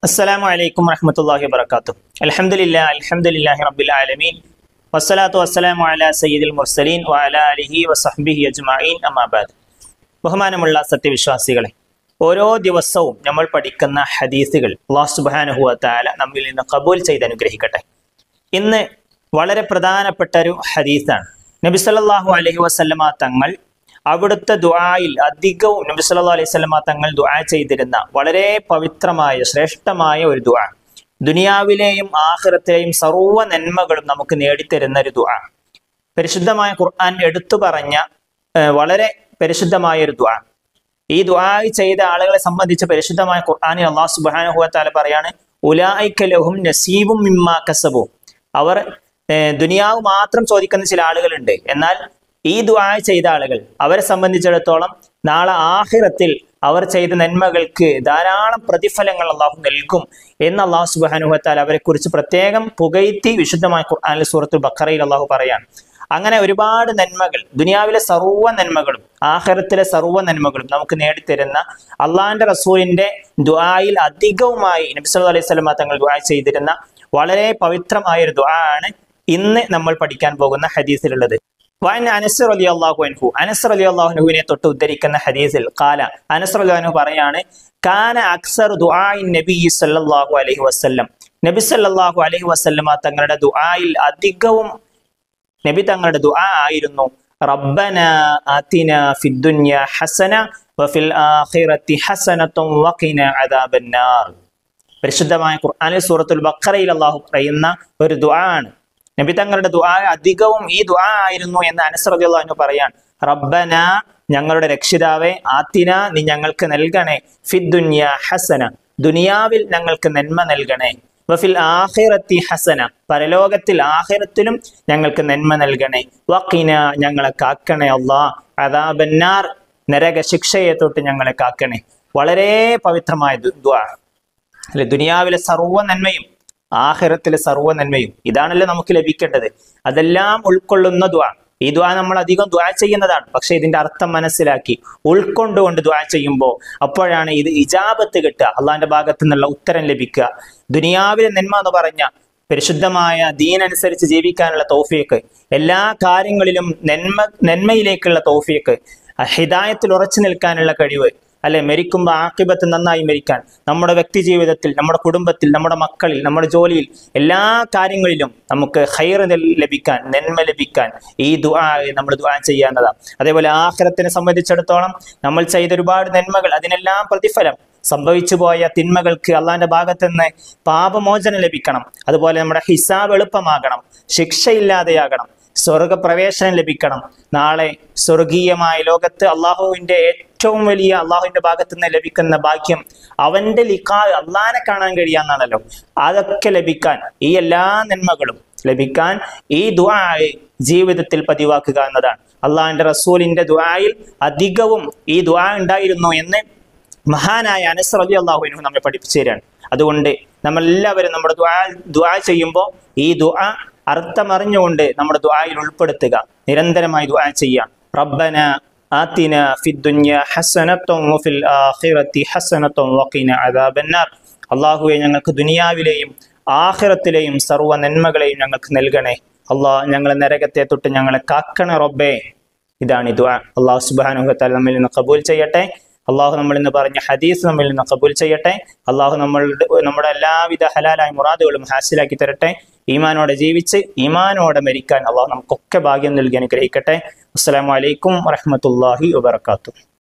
അസ്സലാമു അലൈക്കും വറഹ്മത്തുള്ളാഹി വബറകാത്തു അൽഹംദുലില്ലാ അൽഹംദുലില്ലാഹി റബ്ബിൽ ആലമീൻ വസ്സലാത്തു വസ്സലാമു അലാ സയ്യിദിൽ മുർസലീൻ വഅലാ അലിഹി വസഹ്ബിഹി അജ്മഈൻ അമ്മാ ബഅദ് ബഹുമാനമുള്ള സത്യവിശ്വാസികളെ ഓരോ ദിവസവും നമ്മൾ പഠിക്കുന്ന ഹദീസുകൾ അല്ലാഹു സുബ്ഹാനഹു വ തആല നമ്മിൽ നിന്ന് കബൂൽ ചെയ്ത് അനുഗ്രഹിക്കട്ടെ ഇന്ന് വളരെ പ്രധാനപ്പെട്ട ഒരു ഹദീസാണ് നബി സല്ലല്ലാഹു അലൈഹി വസല്ലമ തങ്ങൾ അവിടുത്തെ ദുആയിൽ അധികവും നബി സല്ലല്ലാഹു അലൈഹി വസല്ലമ തങ്ങൾ ദുആ ചെയ്തിരുന്ന വളരെ പവിത്രമായ ശ്രേഷ്ഠമായ ഒരു ദുആ ദുനിയാവിലെയും ആഖിറത്തിലെയും സർവ്വ നന്മകളും നമുക്ക് നേടിത്തരുന്ന ഒരു ദുആ പരിശുദ്ധമായ ഖുർആൻ എടുത്തു പറഞ്ഞ ഏഹ്, വളരെ പരിശുദ്ധമായ ഒരു ദുആ ഈ ദുആ ചെയ്ത ആളുകളെ സംബന്ധിച്ച് പരിശുദ്ധമായ ഖുർആനിൽ അള്ളാഹു സുബ്ഹാനഹു വ തആല പറയാണ് ഉലായിക ലഹും നസീബും മിമ്മാ കസബു അവർ ഏഹ്, ദുനിയാവ് മാത്രം ചോദിക്കുന്ന ചില ആളുകളുണ്ട് എന്നാൽ ഈ ദുആ ചെയ്ത ആളുകൾ അവരെ സംബന്ധിച്ചിടത്തോളം നാളെ ആഹിറത്തിൽ അവർ ചെയ്ത നന്മകൾക്ക് ധാരാളം പ്രതിഫലങ്ങൾ അള്ളാഹു നൽകും എന്ന് അള്ളാഹു സുബ്ഹാനഹു വ തആല അവരെ കുറിച്ച് പ്രത്യേകം പുകഴ്ത്തി വിശുദ്ധമായ ഖുർആനിൽ സൂറത്തുൽ ബഖറയിൽ അള്ളാഹു പറയാണ് അങ്ങനെ ഒരുപാട് നന്മകൾ ദുനിയാവിലെ സർവ്വ നന്മകളും ആഖിറത്തിലെ സർവ്വ നന്മകളും നമുക്ക് നേടിത്തരുന്ന അള്ളാഹിന്റെ റസൂലിന്റെ ദുആയിൽ അധികവുമായി നബി സല്ലല്ലാഹു അലൈഹി വസല്ലമ തങ്ങൾ ദുആ ചെയ്തിരുന്ന വളരെ പവിത്രമായ ഒരു ദുആ ആണ് ഇന്ന് നമ്മൾ പഠിക്കാൻ പോകുന്ന ഹദീസിലുള്ളത് വൻ അനസ് അലി അള്ളാഹു അൻഹു അനസ് അലി അള്ളാഹുനുവിനെ തൊട്ട് ഉദ്ധരിക്കുന്ന ഹദീസിൽ കാല അനസ് അലി അൻഹു പറയാണ് കാന അക്സർ ദുആഇൻ നബി സല്ലല്ലാഹു അലൈഹി വസല്ലം നബി സല്ലല്ലാഹു അലൈഹി വസല്ലമ തങ്ങളുടെ ദുആയിൽ അധികവും നബി തങ്ങളുടെ ദുആ ആയിരുന്നു റബ്ബന ആതിന ഫിദ്ദുനിയ ഹസന വഫിൽ ആഖിറതി ഹസനത്തും വഖിന അദാബന്നാർ പരിശുദ്ധമായ ഖുർആനിൽ സൂറത്തുൽ ബഖറയിൽ അള്ളാഹു പറയുന്ന ഒരു ദുആ ആണ് നബി തങ്ങളുടെ ദുആ അധികവും ഈ ദുആ ആയിരുന്നു എന്ന് അനസ് റളിയല്ലാഹു അൻഹു പറയാൻ റബ്ബന ഞങ്ങളുടെ രക്ഷിതാവേ ആത്തിന നീ ഞങ്ങൾക്ക് നൽകണേ ഫിദ്ദുനിയ ഹസന ദുനിയാവിൽ ഞങ്ങൾക്ക് നന്മ നൽകണേ വഫിൽ ആഖിറത്തി ഹസന പരലോകത്തിൽ ആഖിറത്തിലും ഞങ്ങൾക്ക് നന്മ നൽകണേ വഖിന ഞങ്ങളെ കാക്കണേ അള്ളാ അദാബന്നാർ നരക ശിക്ഷയെ തൊട്ട് ഞങ്ങളെ കാക്കണേ വളരെ പവിത്രമായ ദു- ദുആ അല്ലെ ദുനിയാവിലെ സർവ്വ നന്മയും ആഖിറത്തിലെ സർവ്വ നന്മയും ഇതാണല്ലോ നമുക്ക് ലഭിക്കേണ്ടത് അതെല്ലാം ഉൾക്കൊള്ളുന്ന ദുആ ഈ ദുആ നമ്മൾ അധികം ദുആ ചെയ്യുന്നതാണ് പക്ഷെ ഇതിന്റെ അർത്ഥം മനസ്സിലാക്കി ഉൾക്കൊണ്ടുകൊണ്ട് ദുആ ചെയ്യുമ്പോൾ അപ്പോഴാണ് ഇത് ഇജാബത്ത് കിട്ടുക അള്ളാഹിന്റെ ഭാഗത്തു നിന്നുള്ള ഉത്തരം ലഭിക്കുക ദുനിയാവിലെ നന്മ എന്ന് പറഞ്ഞ പരിശുദ്ധമായ ദീനനുസരിച്ച് ജീവിക്കാനുള്ള തൗഫീക്ക് എല്ലാ കാര്യങ്ങളിലും നന്മ നന്മയിലേക്കുള്ള തൗഫീക്ക് ഹിദായത്തിൽ ഉറച്ചു നിൽക്കാനുള്ള കഴിവ് അല്ലെ മരിക്കുമ്പോൾ ആക്കിബത്ത് നന്നായി മരിക്കാൻ നമ്മുടെ വ്യക്തി ജീവിതത്തിൽ നമ്മുടെ കുടുംബത്തിൽ നമ്മുടെ മക്കളിൽ നമ്മുടെ ജോലിയിൽ എല്ലാ കാര്യങ്ങളിലും നമുക്ക് ഹൈർ ലഭിക്കാൻ നന്മ ലഭിക്കാൻ ഈ ദുആ നമ്മൾ ദുആ ചെയ്യാവുന്നതാണ് അതേപോലെ ആഖിറത്തിനെ സംബന്ധിച്ചിടത്തോളം നമ്മൾ ചെയ്ത ഒരുപാട് നന്മകൾ അതിനെല്ലാം പ്രതിഫലം സംഭവിച്ചു പോയ തിന്മകൾക്ക് അള്ളാന്റെ ഭാഗത്ത് നിന്ന് പാപമോചനം ലഭിക്കണം അതുപോലെ നമ്മുടെ ഹിസാബ് എളുപ്പമാകണം ശിക്ഷയില്ലാതെയാകണം സ്വർഗപ്രവേശനം ലഭിക്കണം നാളെ സ്വർഗീയമായ ലോകത്ത് അള്ളാഹുവിന്റെ ഏറ്റവും വലിയ അള്ളാഹുവിന്റെ ഭാഗത്ത് നിന്ന് ലഭിക്കുന്ന ഭാഗ്യം അവന്റെ ലിഖാ അള്ളാനെ കാണാൻ കഴിയാന്നാണല്ലോ അതൊക്കെ ലഭിക്കാൻ ഈ എല്ലാ നന്മകളും ലഭിക്കാൻ ഈ ദുആ ജീവിതത്തിൽ പതിവാക്കുക എന്നതാണ് അള്ളാഹിന്റെ റസൂലിന്റെ ദുആയിൽ അധികവും ഈ ദുആ ഉണ്ടായിരുന്നു എന്ന് മഹാനായ അനസ് റലി അള്ളാഹുവിനു നമ്മെ പഠിപ്പിച്ചു തരാണ് അതുകൊണ്ട് നമ്മൾ എല്ലാവരും നമ്മുടെ ദുആ ദുആ ചെയ്യുമ്പോൾ ഈ ദുആ അർത്ഥമറിഞ്ഞുകൊണ്ട് നമ്മുടെ ദുആയിൽ ഉൾപ്പെടുത്തുക നിരന്തരമായി ദുആ ചെയ്യാം റബ്ബന ആതിന ഫിദ്ദുനിയ ഹസനത്തും വഫിൽ ആഖിറതി ഹസനത്തും വഖിന അദാബന്നാർ അള്ളാഹുവെ ഞങ്ങൾക്ക് ദുനിയാവിലെയും ആഖിറത്തിലെയും സർവ്വ നന്മകളെയും ഞങ്ങൾക്ക് നൽകണേ അള്ളാഹ് ഞങ്ങളെ നരകത്തെ തൊട്ട് ഞങ്ങളെ കാക്കണേ റബ്ബേ ഇതാണ് ഈ ദുആ അള്ളാഹു സുബ്ഹാനഹു വ തആല നമ്മിൽ നിന്ന് കബൂൽ ചെയ്യട്ടെ അള്ളാഹു നമ്മളിൽ നിന്ന് പറഞ്ഞ ഹദീസ് നമ്മിൽ നിന്ന് കബൂൽ ചെയ്യട്ടെ അള്ളാഹു നമ്മളുടെ നമ്മുടെ എല്ലാവിധ ഹലാലായ മുറാദുകളും ഹാസിലാക്കി തരട്ടെ ഈമാനോടെ ജീവിച്ച് ഈമാനോടെ മരിക്കാൻ അള്ളാഹു നമുക്കൊക്കെ ഭാഗ്യം നൽകി അനുഗ്രഹിക്കട്ടെ അസ്സലാമു അലൈക്കും വറഹ്മത്തുള്ളാഹി വബറകാതുഹു